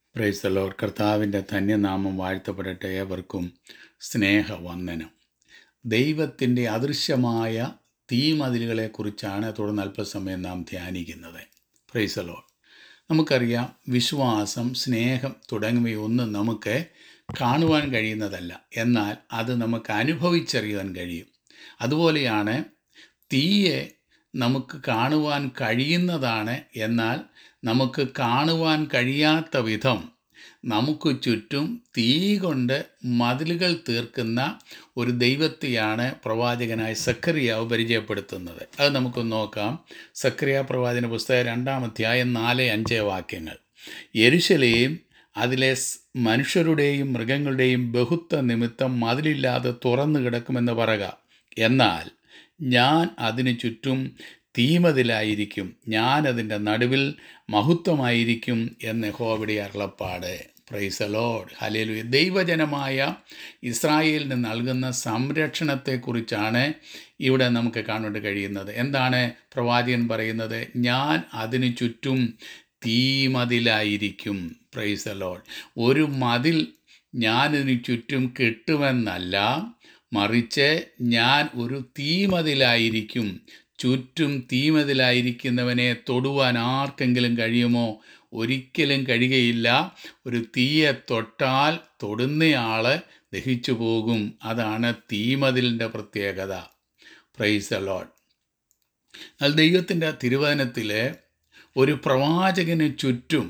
price load കർത്താവിൻ്റെ ധന്യനാമം വാഴ്ത്തപ്പെടട്ടെ ഏവർക്കും സ്നേഹവന്ദനം ദൈവത്തിൻ്റെ അദൃശ്യമായ തീമതിലുകളെക്കുറിച്ചാണ് തുടർന്ന് അല്പസമയം നാം ധ്യാനിക്കുന്നത് പ്രൈസ് ലോഡ് നമുക്കറിയാം വിശ്വാസം സ്നേഹം തുടങ്ങിയവയൊന്നും നമുക്ക് കാണുവാൻ കഴിയുന്നതല്ല എന്നാൽ അത് നമുക്ക് അനുഭവിച്ചറിയാൻ കഴിയും അതുപോലെയാണ് തീയെ നമുക്ക് കാണുവാൻ കഴിയുന്നതാണ് എന്നാൽ നമുക്ക് കാണുവാൻ കഴിയാത്ത വിധം നമുക്ക് ചുറ്റും തീ കൊണ്ട് മതിലുകൾ തീർക്കുന്ന ഒരു ദൈവത്തെയാണ് പ്രവാചകനായ സക്കറിയാവ് പരിചയപ്പെടുത്തുന്നത് അത് നമുക്ക് നോക്കാം സക്കറിയ പ്രവാചന പുസ്തകം രണ്ടാം അധ്യായം നാല് അഞ്ച് വാക്യങ്ങൾ യെരുശലേം അതിലെ സ് മനുഷ്യരുടെയും മൃഗങ്ങളുടെയും ബഹുത്വ നിമിത്തം മതിലില്ലാതെ തുറന്നു കിടക്കുമെന്ന് പറക എന്നാൽ ഞാൻ അതിനു ചുറ്റും തീമതിലായിരിക്കും ഞാൻ അതിൻ്റെ നടുവിൽ മഹത്വമായിരിക്കും എന്ന് യഹോവയുടെ അരുളപ്പാട് പ്രൈസ് ലോഡ് ഹലേലു ദൈവജനമായ ഇസ്രായേലിന് നൽകുന്ന സംരക്ഷണത്തെക്കുറിച്ചാണ് ഇവിടെ നമുക്ക് കാണാൻ കഴിയുന്നത് എന്താണ് പ്രവാചകൻ പറയുന്നത് ഞാൻ അതിനു ചുറ്റും തീമതിലായിരിക്കും പ്രൈസ് ലോഡ് ഒരു മതിൽ ഞാനിതിനു ചുറ്റും കെട്ടുമെന്നല്ല മറിച്ച് ഞാൻ ഒരു തീമതിലായിരിക്കും ചുറ്റും തീമതിലായിരിക്കുന്നവനെ തൊടുവാൻ ആർക്കെങ്കിലും കഴിയുമോ ഒരിക്കലും കഴിയുകയില്ല ഒരു തീയെ തൊട്ടാൽ തൊടുന്നയാൾ ദഹിച്ചു പോകും അതാണ് തീമതിലിൻ്റെ പ്രത്യേകത പ്രൈസ് ലോഡ് എന്നാൽ ദൈവത്തിൻ്റെ തിരുവചനത്തിൽ ഒരു പ്രവാചകന് ചുറ്റും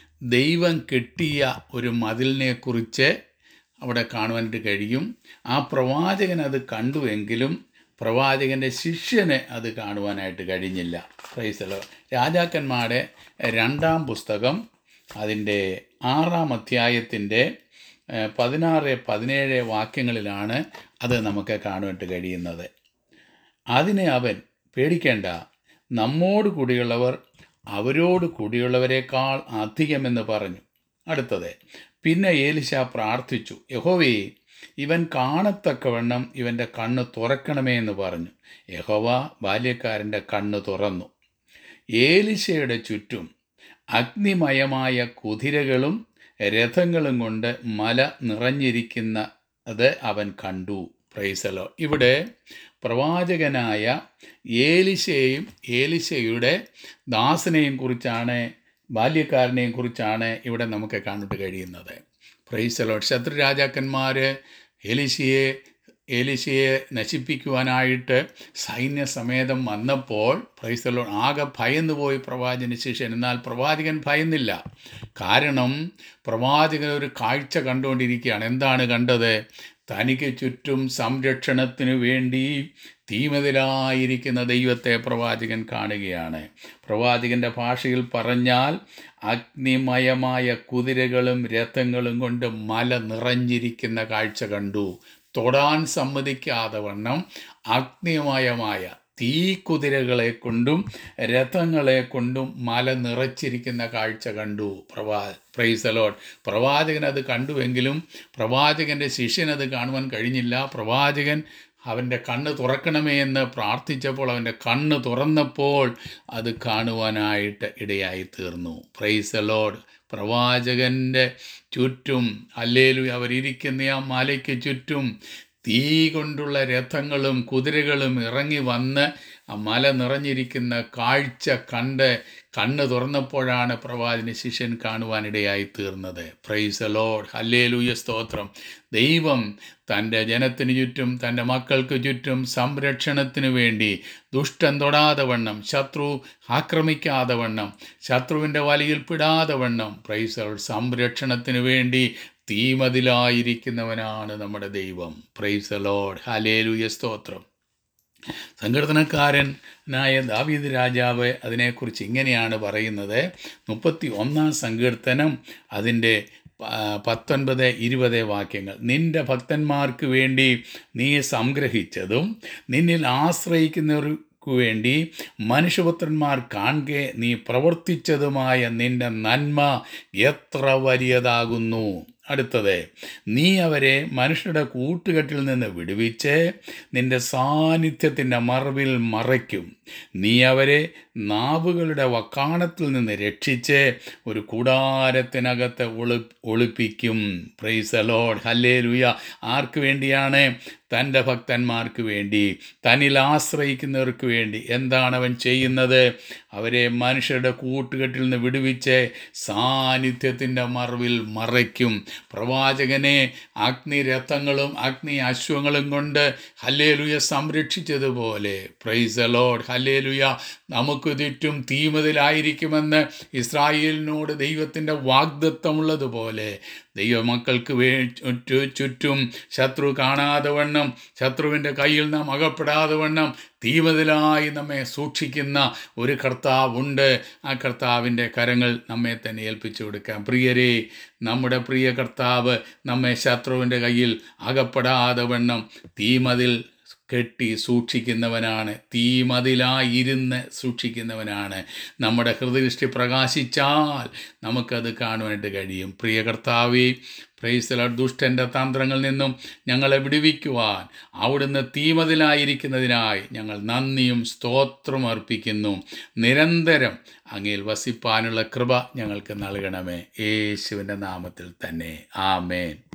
ദൈവം കെട്ടിയ ഒരു മതിലിനെക്കുറിച്ച് അവിടെ കാണുവാനായിട്ട് കഴിയും ആ പ്രവാചകൻ അത് കണ്ടുവെങ്കിലും പ്രവാചകൻ്റെ ശിഷ്യന് അത് കാണുവാനായിട്ട് കഴിഞ്ഞില്ല പ്രൈസലോ രാജാക്കന്മാരുടെ രണ്ടാം പുസ്തകം അതിൻ്റെ ആറാം അധ്യായത്തിൻ്റെ ഏഹ്, പതിനാറ് പതിനേഴ് വാക്യങ്ങളിലാണ് അത് നമുക്ക് കാണുവാനായിട്ട് കഴിയുന്നത് അതിനെ അവൻ പേടിക്കേണ്ട നമ്മോട് കൂടിയുള്ളവർ അവരോട് കൂടിയുള്ളവരെക്കാൾ അധികമെന്ന് പറഞ്ഞു അടുത്തത് പിന്നെ ഏലിശ പ്രാർത്ഥിച്ചു യഹോവേ ഇവൻ കാണത്തക്കവണ്ണം ഇവൻ്റെ കണ്ണ് തുറക്കണമേ എന്ന് പറഞ്ഞു യഹോവ ബാല്യക്കാരൻ്റെ കണ്ണ് തുറന്നു ഏലിശയുടെ ചുറ്റും അഗ്നിമയമായ കുതിരകളും രഥങ്ങളും കൊണ്ട് മല നിറഞ്ഞിരിക്കുന്ന അത് അവൻ കണ്ടു പ്രൈസലോ ഇവിടെ പ്രവാചകനായ ഏലിശയെയും ഏലിശയുടെ ദാസനെയും കുറിച്ചാണ് ബാല്യക്കാരനെയും കുറിച്ചാണ് ഇവിടെ നമുക്ക് കാണാൻ കഴിയുന്നത് പ്രൈസലോ ശത്രു രാജാക്കന്മാർ ഏലിശയെ ഏലിശയെ നശിപ്പിക്കുവാനായിട്ട് സൈന്യസമേതം വന്നപ്പോൾ പ്രൈസലോ ആകെ ഭയന്നു പോയി പ്രവാചകന് ശിഷ്യൻ എന്നാൽ പ്രവാചകൻ ഭയന്നില്ല കാരണം പ്രവാചകൻ ഒരു കാഴ്ച കണ്ടുകൊണ്ടിരിക്കുകയാണ് എന്താണ് കണ്ടത് തനിക്ക് ചുറ്റും സംരക്ഷണത്തിനു വേണ്ടി തീമതിലായിരിക്കുന്ന ദൈവത്തെ പ്രവാചകൻ കാണുകയാണ് പ്രവാചകന്റെ ഭാഷയിൽ പറഞ്ഞാൽ അഗ്നിമയമായ കുതിരകളും രഥങ്ങളും കൊണ്ട് മല നിറഞ്ഞിരിക്കുന്ന കാഴ്ച കണ്ടു തൊടാൻ സമ്മതിക്കാതെ വണ്ണം അഗ്നിമയമായ തീ കുതിരകളെ കൊണ്ടും രഥങ്ങളെ കൊണ്ടും മല നിറച്ചിരിക്കുന്ന കാഴ്ച കണ്ടു പ്രവാ പ്രൈസലോട്ട് പ്രവാചകൻ അത് കണ്ടുവെങ്കിലും പ്രവാചകൻ്റെ ശിഷ്യനത് കാണുവാൻ കഴിഞ്ഞില്ല പ്രവാചകൻ അവൻ്റെ കണ്ണ് തുറക്കണമേ എന്ന് പ്രാർത്ഥിച്ചപ്പോൾ അവൻ്റെ കണ്ണ് തുറന്നപ്പോൾ അത് കാണുവാനായിട്ട് ഇടയായി തീർന്നു പ്രൈസലോഡ് പ്രവാചകൻ്റെ ചുറ്റും അല്ലേലു അവരിയ്ക്കുന്ന ആ മലയ്ക്ക് ചുറ്റും തീ കൊണ്ടുള്ള രഥങ്ങളും കുതിരകളും ഇറങ്ങി വന്ന് ആ മല നിറഞ്ഞിരിക്കുന്ന കാഴ്ച കണ്ട് കണ്ണ് തുറന്നപ്പോഴാണ് പ്രവാചന ശിഷ്യൻ കാണുവാനിടയായി തീർന്നത് പ്രൈസ് ലോഡ് ഹല്ലേലൂയ സ്തോത്രം ദൈവം തൻ്റെ ജനത്തിന് ചുറ്റും തൻ്റെ മക്കൾക്ക് ചുറ്റും സംരക്ഷണത്തിന് വേണ്ടി ദുഷ്ടൻ തൊടാതെ വണ്ണം ശത്രു ആക്രമിക്കാതെ വണ്ണം ശത്രുവിൻ്റെ വലയിൽ പെടാതെ വണ്ണം പ്രൈസ് ലോഡ് സംരക്ഷണത്തിന് വേണ്ടി തീമതിലായിരിക്കുന്നവനാണ് നമ്മുടെ ദൈവം പ്രൈസ് ലോഡ് ഹലേലുയ സ്തോത്രം സങ്കീർത്തനക്കാരനായ ദാവീദ് രാജാവ് അതിനെക്കുറിച്ച് ഇങ്ങനെയാണ് പറയുന്നത് മുപ്പത്തി ഒന്നാം സങ്കീർത്തനം അതിൻ്റെ ആ, പത്തൊൻപത് ഇരുപത് വാക്യങ്ങൾ നിന്റെ ഭക്തന്മാർക്ക് വേണ്ടി നീ സംഗ്രഹിച്ചതും നിന്നിൽ ആശ്രയിക്കുന്നവർക്ക് വേണ്ടി മനുഷ്യപുത്രന്മാർ കാണെ നീ പ്രവർത്തിച്ചതുമായ നിന്റെ നന്മ എത്ര വലിയതാകുന്നു അടുത്തത് നീ അവരെ മനുഷ്യരുടെ കൂട്ടുകെട്ടിൽ നിന്ന് വിടുവിച്ച് നിന്റെ സാന്നിധ്യത്തിൻ്റെ മറവിൽ മറയ്ക്കും നീ അവരെ നാവുകളുടെ വക്കാണത്തിൽ നിന്ന് രക്ഷിച്ച് ഒരു കൂടാരത്തിനകത്ത് ഒളി ഒളിപ്പിക്കും പ്രൈസ് ലോഡ് ഹല്ലേ ലുയ ആർക്ക് വേണ്ടിയാണ് തൻ്റെ ഭക്തന്മാർക്ക് വേണ്ടി തന്നിൽ ആശ്രയിക്കുന്നവർക്ക് വേണ്ടി എന്താണ് അവൻ ചെയ്യുന്നത് അവരെ മനുഷ്യരുടെ കൂട്ടുകെട്ടിൽ നിന്ന് വിടുവിച്ച് സാന്നിധ്യത്തിൻ്റെ മറവിൽ മറയ്ക്കും പ്രവാചകനെ അഗ്നിരഥങ്ങളും അഗ്നി അശ്വങ്ങളും കൊണ്ട് ഹല്ലേലുയ സംരക്ഷിച്ചതുപോലെ പ്രൈസ് ലോഡ് ഹല്ലേലുയ നമുക്ക് ചുറ്റും തീമതിലായിരിക്കുമെന്ന് ഇസ്രായേലിനോട് ദൈവത്തിൻ്റെ വാഗ്ദത്തമുള്ളതുപോലെ ദൈവമക്കൾക്ക് വേ ചുറ്റു ചുറ്റും ശത്രു കാണാതെ വണ്ണം ശത്രുവിൻ്റെ കയ്യിൽ നാം അകപ്പെടാതെ വണ്ണം തീവതിലായി നമ്മെ സൂക്ഷിക്കുന്ന ഒരു കർത്താവുണ്ട് ആ കർത്താവിൻ്റെ കരങ്ങൾ നമ്മെ തന്നെ ഏൽപ്പിച്ചു കൊടുക്കാം പ്രിയരെ നമ്മുടെ പ്രിയ കർത്താവ് നമ്മെ ശത്രുവിൻ്റെ കയ്യിൽ അകപ്പെടാതെ വണ്ണം തീമതിൽ കെട്ടി സൂക്ഷിക്കുന്നവനാണ് തീമതിലായിരുന്ന് സൂക്ഷിക്കുന്നവനാണ് നമ്മുടെ ഹൃദയദൃഷ്ടി പ്രകാശിച്ചാൽ നമുക്കത് കാണുവാനായിട്ട് കഴിയും പ്രിയ കർത്താവേ പ്രൈസല ദുഷ്ടൻ്റെ തന്ത്രങ്ങളിൽ നിന്നും ഞങ്ങളെ വിടുവിക്കുവാൻ അവിടുന്ന് തീമതിലായിരിക്കുന്നതിനായി ഞങ്ങൾ നന്ദിയും സ്തോത്രം അർപ്പിക്കുന്നു നിരന്തരം അങ്ങയിൽ വസിപ്പാനുള്ള കൃപ ഞങ്ങൾക്ക് നൽകണമേ യേശുവിൻ്റെ നാമത്തിൽ തന്നെ ആമേൻ